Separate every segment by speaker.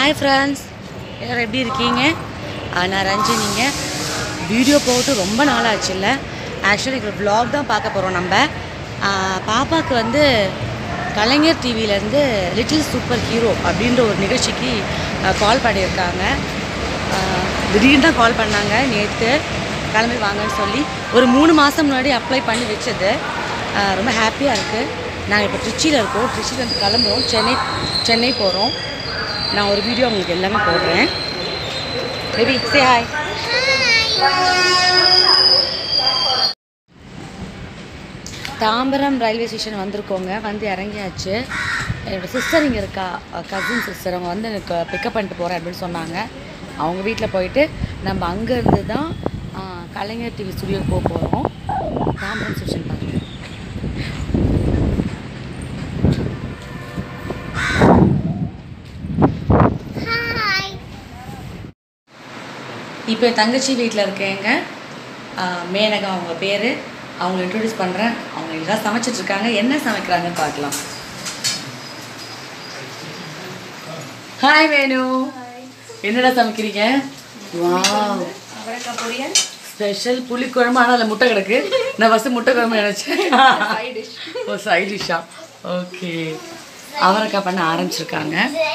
Speaker 1: Hi friends எல்லோரும் எப்படி இருக்கீங்க ஆ, நான் ரஞ்சினிங்க வீடியோ போட்டு ரொம்ப நாள் ஆச்சுல்ல ஆக்சுவலி இப்போ vlog தான் பார்க்க போகிறோம் நம்ம ஆ, பாப்பாவுக்கு வந்து கலைஞர் டிவிலேருந்து லிட்டில் சூப்பர் ஹீரோ அப்படின்ற ஒரு நிகழ்ச்சிக்கு கால் பண்ணியிருக்காங்க ஆ, திடீர்னு தான் கால் பண்ணாங்க நேற்று கிளம்பி வாங்கன்னு சொல்லி ஒரு மூணு மாதம் முன்னாடி அப்ளை பண்ணி வச்சது ஆ, ரொம்ப ஹாப்பியாக இருக்குது நாங்கள் இப்போ ட்ரிச்சியில் இருக்கோம் ட்ரிச்சிலேருந்து கிளம்புறோம் சென்னை சென்னை போகிறோம் நான் ஒரு வீடியோ உங்களுக்கு எல்லாமே போடுறேன் baby say hi Tambaram railway station வந்திருக்கோங்க வந்து இறங்கியாச்சு என்னோட சிஸ்டர் இங்கே இருக்கா கசின் சிஸ்டர் அவங்க வந்து எனக்கு பிக்கப் பண்ணிட்டு போகிறேன் அப்படின்னு சொன்னாங்க அவங்க வீட்டில் போயிட்டு நம்ம அங்கேருந்து தான் ஆ, கலைஞர் டிவி ஸ்டுடியோ போக போகிறோம் தாம்பரம் ஸ்டேஷன் பாருங்க இப்போ என் தங்கச்சி வீட்டில் இருக்கேங்க ஆஹ் மேனகா அவங்க பேர் அவங்களை இன்ட்ரடியூஸ் பண்ணுறேன் அவங்க எல்லாம் சமைச்சிட்டு இருக்காங்க என்ன சமைக்கிறாங்கன்னு பார்க்கலாம் ஹாய் வேணு என்னடா சமைக்கிறீங்க வாவ் ஸ்பெஷல் புளிக்குழம்பு ஆனால் அதில் முட்டை கிடக்கு நான் ஃபஸ்ட்டு முட்டை குழம்பு நினச்சேன் ஓ சைட் டிஷ்ஷா ஓகே அவரைக்காய் பண்ண ஆரம்பிச்சிருக்காங்க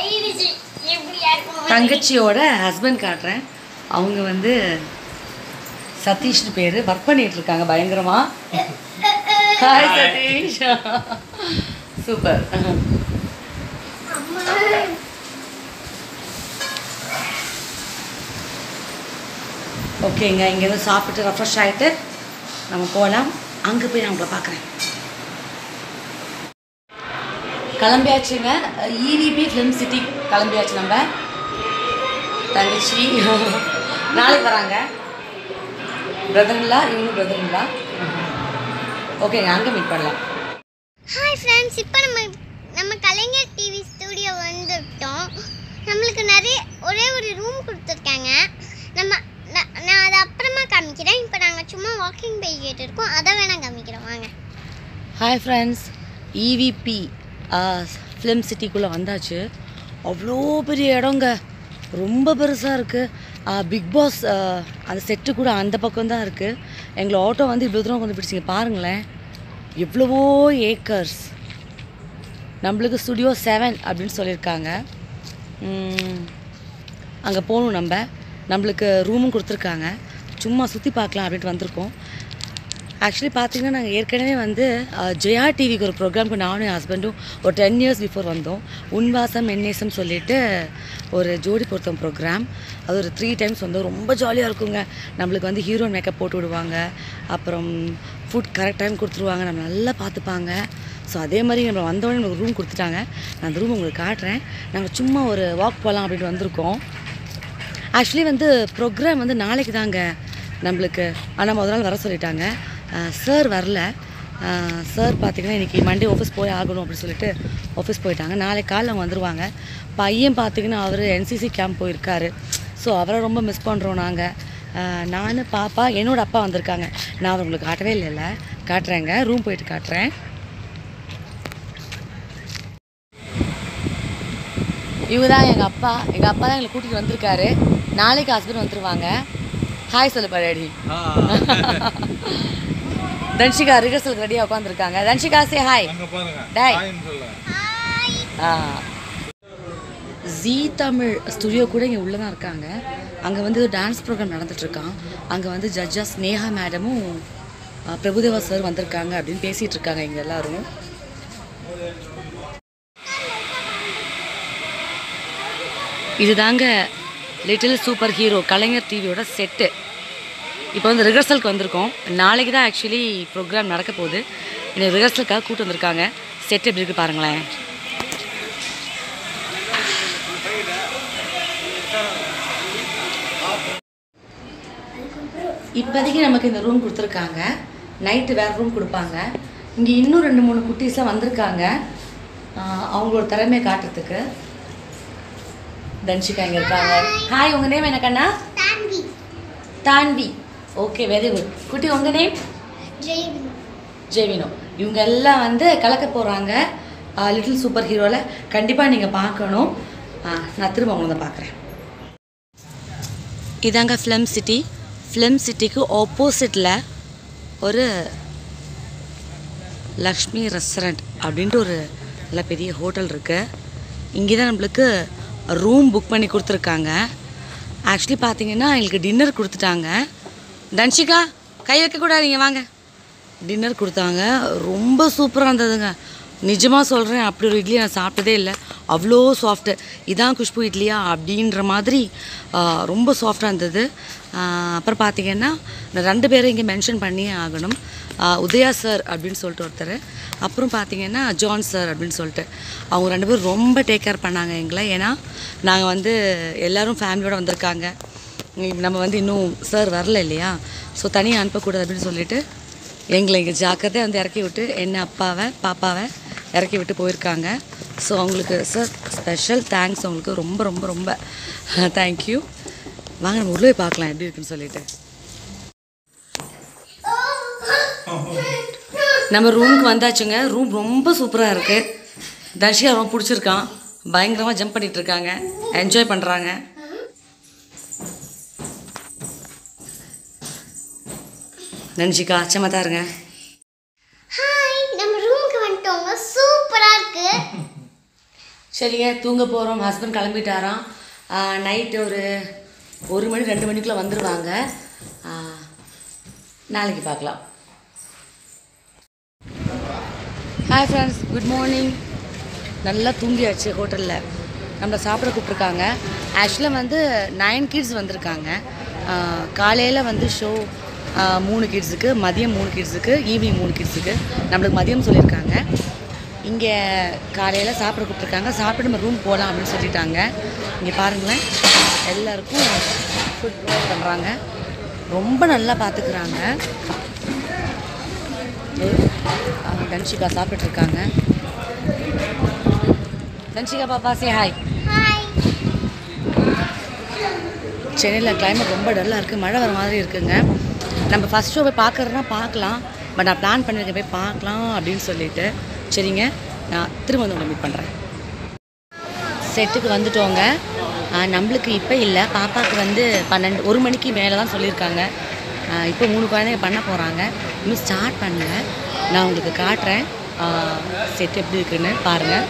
Speaker 1: தங்கச்சியோட ஹஸ்பண்ட் காட்டுறேன் அவங்க வந்து சதீஷ்னு பேர் ஒர்க் பண்ணிட்டு இருக்காங்க பயங்கரமா ஹாய் சதீஷ் சூப்பர் ஓகேங்க இங்கேருந்து சாப்பிட்டு ரெஃப்ரெஷ் ஆகிட்டு நம்ம போகலாம் அங்கே போய் நான் உங்களை பார்க்குறேன் கிளம்பியாச்சுங்க இவிபி ஃபிலிம் சிட்டி கிளம்பியாச்சு நம்ம தங்கச்சி நாளைக்கு வராங்க பிரதர்ங்களா இவங்களும் பிரதர்ங்களா ஓகேங்க அங்கே மீட் பண்ணலாம்
Speaker 2: ஹாய் ஃப்ரெண்ட்ஸ் இப்போ நம்ம நம்ம கலைஞர் டிவி ஸ்டூடியோ வந்துட்டோம் நம்மளுக்கு நிறைய ஒரே ஒரு ரூம் கொடுத்துருக்காங்க நம்ம நான் நான் அதை அப்புறமா காமிக்கிறேன் இப்போ நாங்கள் சும்மா வாக்கிங் போய்கிட்டு இருக்கோம் அதை வேணால் காமிக்கிறோம் வாங்க
Speaker 1: ஹாய் ஃப்ரெண்ட்ஸ் இவிபி ஃபிலிம் சிட்டிக்குள்ளே வந்தாச்சு அவ்வளோ பெரிய இடங்க ரொம்ப பெருசாக இருக்குது பிக் பாஸ் அந்த செட்டு கூட அந்த பக்கம் தான் இருக்குது எங்களை ஆட்டோ வந்து இவ்வளோ தூரம் கொண்டு பிடிச்சிங்க பாருங்களேன் எவ்வளவோ ஏக்கர்ஸ் நம்மளுக்கு ஸ்டுடியோ செவன் அப்படின்னு சொல்லியிருக்காங்க அங்கே போகணும் நம்ம நம்மளுக்கு ரூமும் கொடுத்துருக்காங்க சும்மா சுற்றி பார்க்கலாம் அப்படின்ட்டு வந்திருக்கோம் ஆக்சுவலி பார்த்தீங்கன்னா நாங்கள் ஏற்கனவே வந்து அஹ், ஜெயா டிவிக்கு ஒரு ப்ரோக்ராம்க்கு நானும் என் ஹஸ்பண்டும் ஒரு டென் இயர்ஸ் பிஃபோர் வந்தோம் உன்வாசம் என்நேசம் சொல்லிட்டு ஒரு ஜோடி பொருத்தம் ப்ரோக்ராம் அது ஒரு த்ரீ டைம்ஸ் வந்தோம் ரொம்ப ஜாலியாக இருக்குங்க நம்மளுக்கு வந்து ஹீரோயின் மேக்கப் போட்டு விடுவாங்க அப்புறம் ஃபுட் கரெக்ட் டைம் கொடுத்துருவாங்க நம்ம நல்லா பார்த்துப்பாங்க ஸோ அதே மாதிரி நம்ம வந்தோடனே நமக்கு ரூம் கொடுத்துட்டாங்க நான் அந்த ரூம் உங்களுக்கு காட்டுறேன் நாங்கள் சும்மா ஒரு வாக் போகலாம் அப்படின்னு வந்திருக்கோம் ஆக்சுவலி வந்து ப்ரோக்ராம் வந்து நாளைக்கு தாங்க நம்மளுக்கு ஆனால் முதல் நாள் வர சொல்லிட்டாங்க சார் வரல சார் பார்த்தீங்கன்னா இன்றைக்கி மண்டே ஆஃபீஸ் போய் ஆகணும் அப்படின்னு சொல்லிட்டு ஆஃபீஸ் போயிட்டாங்க நாளைக்கு காலைல அவங்க வந்துடுவாங்க பையன் பார்த்தீங்கன்னா அவர் என்சிசி கேம்ப் போயிருக்காரு ஸோ அவரை ரொம்ப மிஸ் பண்ணுறோம் நாங்கள் நான் பாப்பா என்னோட அப்பா வந்திருக்காங்க நான் அவர் உங்களுக்கு காட்டவே இல்லைல்ல காட்டுறேங்க ரூம் போயிட்டு காட்டுறேன் இவங்க தான் எங்கள் அப்பா எங்கள் அப்பா தான் எங்களை கூட்டிகிட்டு வந்திருக்காரு நாளைக்கு ஹஸ்பண்ட் வந்துருவாங்க ஹாய் சொல்லு பரடி தன்ஷிகா ரிஹர்சலுக்கு ரெடியாக உட்காந்துருக்காங்க தன்ஷிகா சே ஹாய்
Speaker 3: அங்க பாருங்க
Speaker 1: டேய்
Speaker 3: ஹாய்ன்னு சொல்லுங்க
Speaker 1: ஜீ தமிழ் ஸ்டுடியோ கூட இங்கே உள்ளே தான் இருக்காங்க அங்கே வந்து டான்ஸ் ப்ரோக்ராம் நடந்துட்டுருக்கான் அங்கே வந்து ஜட்ஜஸ் நேஹா மேடமும் அஹ், பிரபுதேவா சார் வந்திருக்காங்க அப்படின்னு பேசிகிட்டு இருக்காங்க இங்கே எல்லாரும் இதுதாங்க லிட்டில் சூப்பர் ஹீரோ கலைஞர் டிவியோட செட்டு இப்போ வந்து ரிஹர்சலுக்கு வந்திருக்கோம் நாளைக்கு தான் ஆக்சுவலி ப்ரோக்ராம் நடக்க போகுது இந்த ரிஹர்சலுக்காக கூட்டு வந்திருக்காங்க செட் எப்படி இருக்கு பாருங்களேன் இப்போதைக்கு நமக்கு இந்த ரூம் கொடுத்துருக்காங்க நைட்டு வேறு ரூம் கொடுப்பாங்க இங்கே இன்னும் ரெண்டு மூணு குட்டீஸ்லாம் வந்திருக்காங்க ஆஹ் அவங்களோட திறமையை காட்டுறதுக்கு தன்ஷிகா இங்கே இருக்காங்க ஹாய் உங்கள் நேம் என்ன கண்ணா
Speaker 2: தாண்டி
Speaker 1: தான்வி ஓகே வெரி குட் குட்டி உங்கள் நேம்
Speaker 2: ஜெயவி
Speaker 1: ஜெவினோ இவங்க எல்லாம் வந்து கலக்க போகிறாங்க லிட்டில் சூப்பர் ஹீரோவில் கண்டிப்பாக நீங்கள் பார்க்கணும் நான் திரும்ப உங்களை தான் பார்க்குறேன் இதாங்க ஃபிலிம் சிட்டி ஃபிலிம் சிட்டிக்கு ஆப்போசிட்டில் ஒரு லக்ஷ்மி ரெஸ்டாரண்ட் அப்படின்ட்டு ஒரு நல்ல பெரிய ஹோட்டல் இருக்குது இங்கே தான் நம்மளுக்கு ரூம் புக் பண்ணி கொடுத்துருக்காங்க ஆக்சுவலி பார்த்தீங்கன்னா எங்களுக்கு டின்னர் கொடுத்துட்டாங்க தன்ஷிகா கை வைக்கக்கூடாது நீங்கள் வாங்க டின்னர் கொடுத்தாங்க ரொம்ப சூப்பராக இருந்ததுங்க நிஜமாக சொல்கிறேன் அப்படி ஒரு இட்லி நான் சாப்பிட்டதே இல்லை அவ்வளோ சாஃப்ட்டு இதான் குஷ்பு இட்லியா அப்படின்ற மாதிரி ஆ, ரொம்ப சாஃப்டாக இருந்தது ஆ, அப்புறம் பார்த்தீங்கன்னா நான் ரெண்டு பேரும் இங்கே மென்ஷன் பண்ணியே ஆகணும் ஆ, உதயா சார் அப்படின்னு சொல்லிட்டு ஒருத்தர் அப்புறம் பார்த்தீங்கன்னா ஜான் சார் அப்படின்னு சொல்லிட்டு அவங்க ரெண்டு பேரும் ரொம்ப டேக் கேர் பண்ணாங்க எங்களை ஏன்னா நாங்கள் வந்து எல்லாரும் ஃபேமிலியோடு வந்திருக்காங்க இ- நம்ம வந்து இன்னும் சார் வரல இல்லையா ஸோ தனியாக அனுப்பக்கூடாது அப்படின்னு சொல்லிட்டு எங்களை இங்கே ஜாக்கிரதையாக வந்து இறக்கி விட்டு என்ன அப்பாவை பாப்பாவை இறக்கி விட்டு போயிருக்காங்க ஸோ அவங்களுக்கு சார் ஸ்பெஷல் தேங்க்ஸ் அவங்களுக்கு ரொம்ப ரொம்ப ரொம்ப தேங்க்யூ வாங்க நம்ம உள்ளே போய் பார்க்கலாம் எப்படி இருக்குன்னு சொல்லிட்டு நம்ம ரூமுக்கு வந்தாச்சுங்க ரூம் ரொம்ப சூப்பராக இருக்குது தர்ஷிகா ரொம்ப பிடிச்சிருக்கான் பயங்கரமாக ஜம்ப் பண்ணிட்டு இருக்காங்க என்ஜாய் பண்ணுறாங்க நன்ஷிகா அச்சமாக தான் இருங்க
Speaker 2: ஹாய் நம்ம ரூமுக்கு வந்துட்டோங்க சூப்பரா இருக்கு
Speaker 1: சரிங்க தூங்க போகிறோம் ஹஸ்பண்ட் கிளம்பிட்டாராம் நைட்டு ஒரு ஒரு மணி ரெண்டு மணிக்குள்ளே வந்துடுவாங்க ஆ, நாளைக்கு பார்க்கலாம் ஹாய் ஃப்ரெண்ட்ஸ் குட் மார்னிங் நல்லா தூங்கியாச்சு ஹோட்டலில் நம்மளை சாப்பிட கூப்பிட்ருக்காங்க ஆக்சுவலாக வந்து நைன் கிட்ஸ் வந்திருக்காங்க காலையில் வந்து ஷோ மூணு கிட்ஸுக்கு மதியம் மூணு கிட்ஸுக்கு ஈவினிங் மூணு கிட்ஸுக்கு நம்மளுக்கு மதியம் சொல்லியிருக்காங்க இங்கே காலையில் சாப்பிட கூப்பிட்ருக்காங்க சாப்பிட்டு நம்ம ரூம் போகலாம் அப்படின்னு சொல்லிட்டாங்க இங்கே பாருங்களேன் எல்லாருக்கும் ஃபுட் ப்ரொவைட் பண்ணுறாங்க ரொம்ப நல்லா பார்த்துக்குறாங்க தன்ஷிகா சாப்பிட்டுட்டு இருக்காங்க தன்ஷிகா பாப்பா சே ஹாய்
Speaker 2: ஹாய்
Speaker 1: சென்னையில் climate ரொம்ப டல்லாக இருக்குது மழை வர மாதிரி இருக்குங்க நம்ம ஃபஸ்ட் ஷோ போய் பார்க்குறதுனா பார்க்கலாம் பட் நான் பிளான் பண்ணியிருக்கேன் போய் பார்க்கலாம் அப்படின்னு சொல்லிட்டு சரிங்க நான் திரும்ப வந்து உங்களை மீட் பண்ணுறேன் செட்டுக்கு வந்துட்டோங்க ஆ, நம்மளுக்கு இப்போ இல்லை பாப்பாவுக்கு வந்து பன்னெண்டு ஒரு மணிக்கு மேலே தான் சொல்லியிருக்காங்க ஆ, இப்போ மூணு குழந்தைங்க பண்ண போகிறாங்க இன்னும் ஸ்டார்ட் பண்ணல நான் உங்களுக்கு காட்டுறேன் செட் எப்படி இருக்குன்னு பாருங்கள்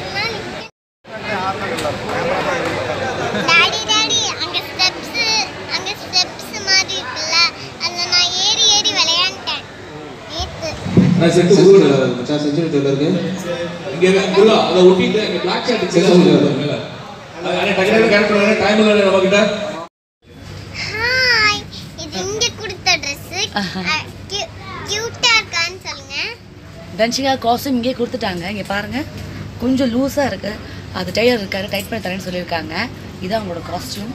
Speaker 2: டாடி டாடி அங்க ஸ்டெப்ஸ் அங்க ஸ்டெப்ஸ் மாதிரி இருக்குல்ல அதுல நான் ஏறி ஏறி விளையாண்டேன் நேத்து
Speaker 3: நான் செட்டு ஊர்ல மச்சான் செஞ்சுரி தெரியல இருக்கு இங்க இருக்கு. உள்ள அத ஒட்டிட்டு அங்க பிளாக் ஷாட் செஞ்சு மேல அட டக்கரே கரெக்ட் பண்ணு டைம் இல்ல நம்ம கிட்ட
Speaker 2: ஹாய் இது இங்க கொடுத்த ட்ரெஸ் கியூட்டா இருக்கான்னு சொல்லுங்க
Speaker 1: தன்ஷிகா காஸ்டியூம் இங்கே கொடுத்துட்டாங்க இங்கே பாருங்கள் கொஞ்சம் லூஸாக இருக்குது அது டெய்லர் இருக்காங்க டைட் பண்ணி தரேன்னு சொல்லியிருக்காங்க இதான் அவங்களோட காஸ்டியூம்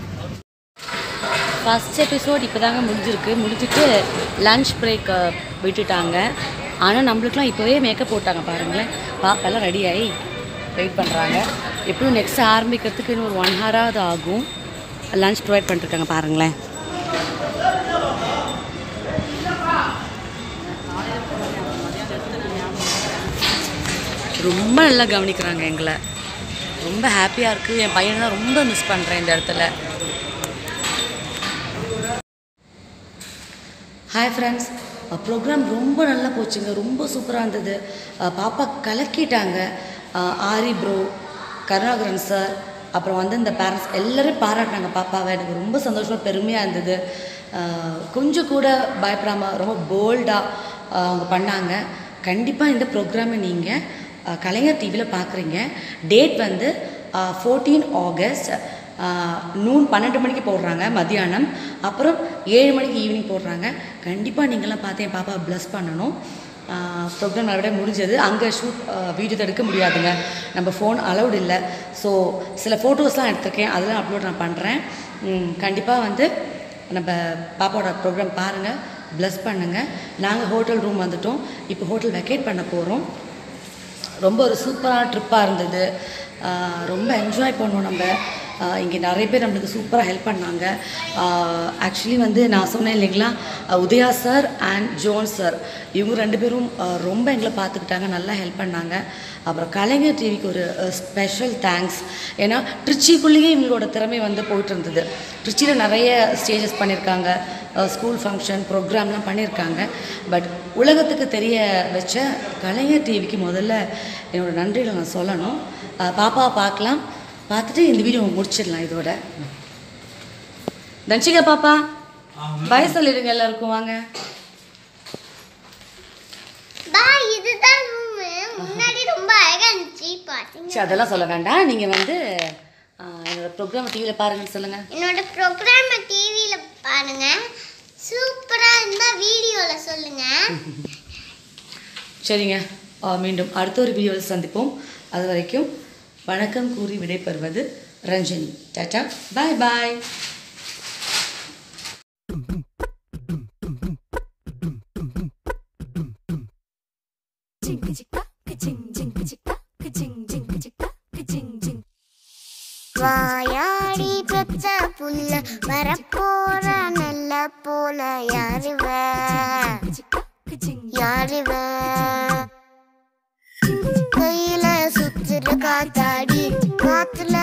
Speaker 1: ஃபஸ்ட் எபிசோட் இப்போ தாங்க முடிஞ்சிருக்கு முடிஞ்சிட்டு லன்ச் பிரேக் விட்டுட்டாங்க ஆனால் நம்மளுக்குலாம் இப்போவே மேக்கப் போட்டாங்க பாருங்களேன் பாப்பெல்லாம் ரெடி ஆகி வெயிட் பண்ணுறாங்க எப்படியும் நெக்ஸ்ட் ஆரம்பிக்கிறதுக்கு இன்னும் ஒரு ஒன் ஹவராவது ஆகும் லன்ச் ப்ரொவைட் பண்ணிட்டுருக்காங்க பாருங்களேன் ரொம்ப நல்லா கவனிக்கிறாங்க எங்களை ரொம்ப ஹாப்பியாக இருக்குது என் பையனை தான் ரொம்ப மிஸ் பண்ணுறேன் இந்த இடத்துல ஹாய் ஃப்ரெண்ட்ஸ் ப்ரோக்ராம் ரொம்ப நல்லா போச்சுங்க ரொம்ப சூப்பராக இருந்தது அஹ் பாப்பா கலக்கிட்டாங்க அஹ் ஆரி ப்ரோ கருணாகரன் சார் அப்புறம் வந்து இந்த பேரண்ட்ஸ் எல்லாரும் பாராட்டினாங்க பாப்பாவை எனக்கு ரொம்ப சந்தோஷமாக பெருமையாக இருந்தது அஹ் கொஞ்சம் கூட பயப்படாமல் ரொம்ப போல்டாக அவங்க பண்ணாங்க கண்டிப்பாக இந்த ப்ரோக்ராமை நீங்கள் கலைஞர் டிவியில் பார்க்குறீங்க டேட் வந்து ஃபோர்டீன் ஆகஸ்ட் நூன் பன்னெண்டு மணிக்கு போடுறாங்க மத்தியானம் அப்புறம் ஏழு மணிக்கு ஈவினிங் போடுறாங்க கண்டிப்பாக நீங்களாம் பார்த்து என் பாப்பா ப்ளஸ் பண்ணணும் ப்ரோக்ராம் நல்லபடியாக முடிஞ்சது அங்கே ஷூட் வீடியோ எடுக்க முடியாதுங்க நம்ம ஃபோன் அலௌட் இல்லை ஸோ சில ஃபோட்டோஸ்லாம் எடுத்திருக்கேன் அதெல்லாம் அப்லோட் நான் பண்ணுறேன் கண்டிப்பாக வந்து நம்ம பாப்பாவோட ப்ரோக்ராம் பாருங்கள் ப்ளஸ் பண்ணுங்கள் நாங்கள் ஹோட்டல் ரூம் வந்துட்டோம் இப்போ ஹோட்டல் வெக்கேட் பண்ண போகிறோம் ரொம்ப ஒரு சூப்பரான ட்ரிப்பாக இருந்தது ஆஹ் ரொம்ப என்ஜாய் பண்ணோம் நம்ம இங்கே நிறைய பேர் நம்மளுக்கு சூப்பராக ஹெல்ப் பண்ணாங்க ஆக்சுவலி வந்து நான் சொன்னேன் இல்லைங்களா அஹ் Udhaya sir and John sir இவங்க ரெண்டு பேரும் அஹ், ரொம்ப எங்களை பார்த்துக்கிட்டாங்க நல்லா ஹெல்ப் பண்ணாங்க அப்புறம் கலைஞர் டிவிக்கு ஒரு ஸ்பெஷல் தேங்க்ஸ் ஏன்னா ட்ரிச்சிக்குள்ளேயே இவங்களோட திறமை வந்து போயிட்டு இருந்தது ட்ரிச்சியில் நிறைய ஸ்டேஜஸ் பண்ணியிருக்காங்க ஸ்கூல் ஃபங்க்ஷன் ப்ரோக்ராம்லாம் பண்ணியிருக்காங்க பட் உலகத்துக்கு தெரிய வச்ச கலைஞர் டிவிக்கு முதல்ல என்னோட நன்றிகளை நான் சொல்லணும் அஹ், பாப்பாவை பார்க்கலாம் பார்த்துட்டு இந்த வீடியோ முடிச்சிடலாம் இதோட தன்ஷிகா பாப்பா பாய் சொல்லிடுங்க எல்லாருக்கும் வாங்க
Speaker 2: பாய் இதுதான் ரூமு முன்னாடி ரொம்ப அழகா இருந்துச்சு பாத்தீங்க
Speaker 1: சரி அதெல்லாம் சொல்ல வேண்டாம் நீங்கள் வந்து அஹ், என்னோட ப்ரோக்ராம் டிவியில் பாருங்கன்னு சொல்லுங்கள்
Speaker 2: என்னோட ப்ரோக்ராமை டிவியில பாருங்க சூப்பரா இருந்தா வீடியோல சொல்லுங்க
Speaker 1: சரிங்க அஹ், மீண்டும் அடுத்த ஒரு வீடியோவில் சந்திப்போம் அது வரைக்கும் வணக்கம் கூறி விடைபெறுவது ரஞ்சனி டாட்டா பாய் பாய்
Speaker 2: வாயாடி பெத்த புல்ல வரப்போற நல்ல போல யாருவ யாருவ கையில சுத்துற காத்தாடி காத்துல